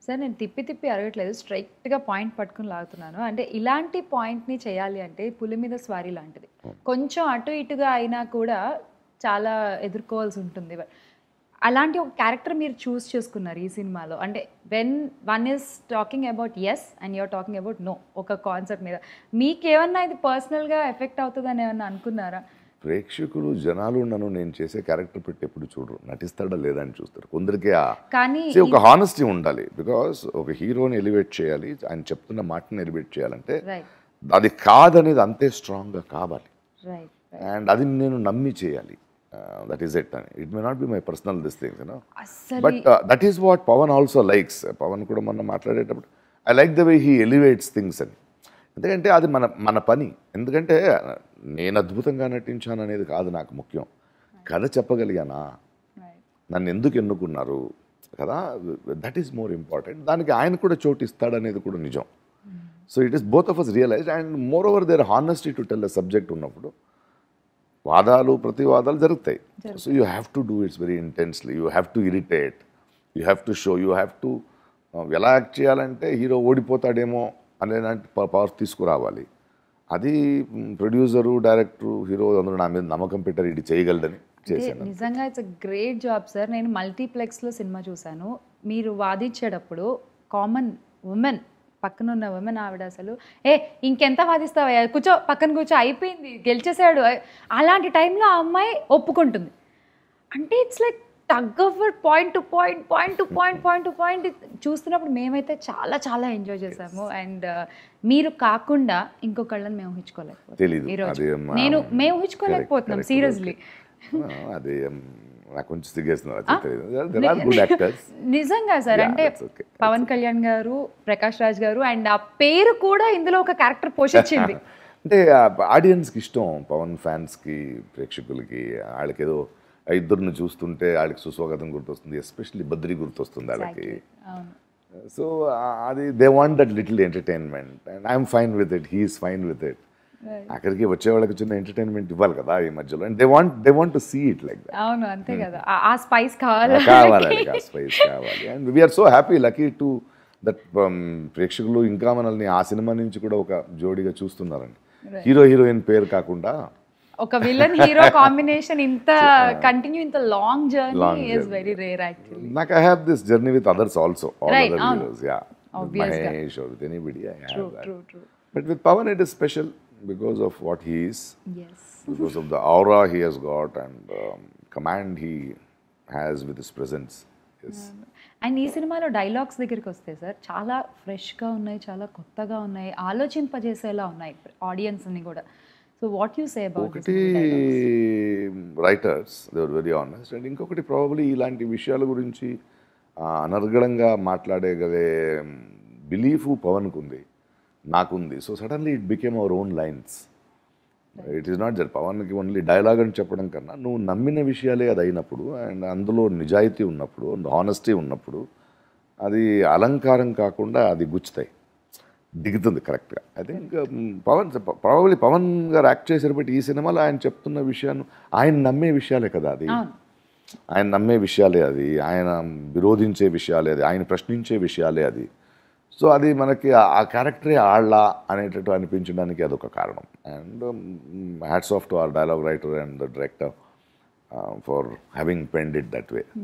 Sir నేను తిప్పి తిప్పి అడగట్లేదు స్ట్రైట్గా పాయింట్ పట్టుకుని లాగుతున్నాను అంటే ఇలాంటి పాయింట్ని చేయాలి అంటే పులి మీద స్వారీ లాంటిది కొంచెం అటు ఇటుగా అయినా కూడా చాలా ఎదుర్కోవాల్సి ఉంటుంది అలాంటి ఒక క్యారెక్టర్ మీరు చూస్ చేసుకున్నారు ఈ సినిమాలో అంటే when one is talking about yes and you're talking about no ఒక కాన్సెప్ట్ మీద మీకేమన్నా ఇది పర్సనల్గా ఎఫెక్ట్ అవుతుందని ఏమన్నా అనుకున్నారా ప్రేక్షకులు జనాలు నన్ను నేను చేసే క్యారెక్టర్ పెట్టి ఎప్పుడు చూడరు నటిస్తాడా లేదా అని చూస్తారు కొందరికి ఆ కానీ See, ఒక హానెస్టీ ఉండాలి బికాస్ ఒక హీరోని ఎలివేట్ చేయాలి ఆయన చెప్తున్న మాటని ఎలివేట్ చేయాలంటే రైట్ అది కాదనేది అంతే స్ట్రాంగ్గా కావాలి రైట్ అండ్ అది నేను నమ్మి చేయాలి దట్ ఈస్ ఇట్ అని it may not be my personal this things you know అస్సలు but that is what Pavan also likes Pavan కూడా మొన్న మాట్లాడేటప్పుడు I like the way he elevates things అని ఎందుకంటే అది మన మన పని ఎందుకంటే నేను అద్భుతంగా నటించాను అనేది కాదు నాకు ముఖ్యం కథ చెప్పగలిగానా రైట్ నన్ను ఎందుకు ఎన్నుకున్నారు కదా దట్ ఈస్ మోర్ ఇంపార్టెంట్ దానికి ఆయన కూడా చోటు ఇస్తాడనేది కూడా నిజం so it is both of us realize and moreover their honesty to tell a subject ఉన్నప్పుడు వాదాలు ప్రతివాదాలు జరుగుతాయి so you have to do it's very intensely you have to irritate you have to show you have to ఎలా act చేయాలంటే hero ఓడిపోతాడేమో అనేలాంటి power తీసుకురావాలి అది ప్రొడ్యూసరు డైరెక్టరు హీరో అందరూ నా మీద నమ్మకం పెట్టారు ఇది చేయగలడని అంటే చేశాను నిజంగా it's a great job sir నేను మల్టీప్లెక్స్లో సినిమా చూశాను మీరు వాదించేటప్పుడు కామన్ ఉమెన్ పక్కన ఉన్న ఉమెన్ ఆవిడ అసలు ఏ ఇంకెంత వాదిస్తావా కూర్చో పక్కన కూర్చో అయిపోయింది గెలిచేసాడు అలాంటి టైంలో ఆ అమ్మాయి ఒప్పుకుంటుంది అంటే it's like tug of war point to point point to point point to point చూస్తున్నప్పుడు మేమైతే చాలా చాలా ఎంజాయ్ చేసాము అండ్ మీరు కాకుండా ఇంకొకళ్ళని మేము ఊహించుకోలేకపోతున్నాం తెలీదు ఈరోజు అదే మా- నేను మేము ఊహించుకోలేకపోతున్నాం correct, సీరియస్లీ ఆ, అదే um, నాకు కొంచెం సిగ్గేస్తున్నారు అది తెలియదు దెర్ ఆర్ గుడ్ యాక్టర్స్ నిజంగా సార్ Yeah, అంటే that's okay. పవన్ కళ్యాణ్ గారు ప్రకాష్ రాజ్ గారు అండ్ ఆ పేరు కూడా ఇందులో ఒక క్యారెక్టర్ పోషించింది అంటే ఆడియన్స్కి ఇష్టం పవన్ ఫ్యాన్స్కి ప్రేక్షకులకి వాళ్ళకి ఏదో ఆ ఇద్దరిని చూస్తుంటే వాళ్ళకి సుస్వాగతం గుర్తొస్తుంది ఎస్పెషల్లీ బద్రి గుర్తొస్తుంది వాళ్ళకి అవును సో అది they want that little entertainment and I'm fine with it he's fine with it అక్కడికి వచ్చే వాళ్ళకి చిన్న ఎంటర్టైన్మెంట్ ఇవ్వాలి కదా ఈ మధ్యలో and they want they want to see it like that అవును అంతే కదా ఆ- ఆ స్పైస్ కావాలి కావాలి ఆ స్పైస్ కావాలి and we're so happy lucky to that ప్రేక్షకులు ఇంకా మనల్ని ఆ సినిమా నుంచి కూడా ఒక జోడిగా చూస్తున్నారండి హీరో హీరోయిన్ పేరు కాకుండా ఒక విలన్ హీరో కాంబినేషన్ ఇంత కంటిన్యూ ఇంత long journey Long is journey. Very rare actually నాకు I have this journey with others also all Right, other అవును. హీరోస్ యా Obvious గా. Mahesh or with anybody I true have that. True true But with Pavan it is special because of what he is, yes because of the aura he has got and um, command he has with his presence. Yes. And ఈ సినిమాలో dialogues దగ్గరికి వస్తే sir చాలా ఫ్రెష్గా ఉన్నాయి చాలా కొత్తగా ఉన్నాయి ఆలోచింపజేసేలా ఉన్నాయి ఆడియన్స్ని కూడా so what you say about ఒకటి writers they were very honest and ఇంకొకటి ప్రాబబ్లీ ఇలాంటి విషయాల గురించి ఆ, అనర్గళంగా మాట్లాడగలే బిలీఫ్ పవన్కు ఉంది నాకుంది so suddenly it became our own lines it is not just పవన్కి ఓన్లీ డైలాగ్ అని చెప్పడం కన్నా నువ్వు నమ్మిన విషయాలే అది అయినప్పుడు అండ్ అందులో నిజాయితీ ఉన్నప్పుడు హానెస్టీ ఉన్నప్పుడు అది అలంకారం కాకుండా అది గుచ్చుతాయి దిగుతుంది కరెక్ట్గా I think Pavan probably Pavan garu act చేశారు బట్ ఈ సినిమాలో ఆయన చెప్తున్న విషయాన్ని ఆయన నమ్మే విషయాలే కదా అది అవును ఆయన నమ్మే విషయాలే అది ఆయన విరోధించే విషయాలే అది ఆయన ప్రశ్నించే విషయాలే అది సో అది మనకి ఆ- ఆ క్యారెక్టరే ఆళ్ళ అనేటట్టు అనిపించడానికి అదొక కారణం and hats off to our dialogue writer and director for having penned it that way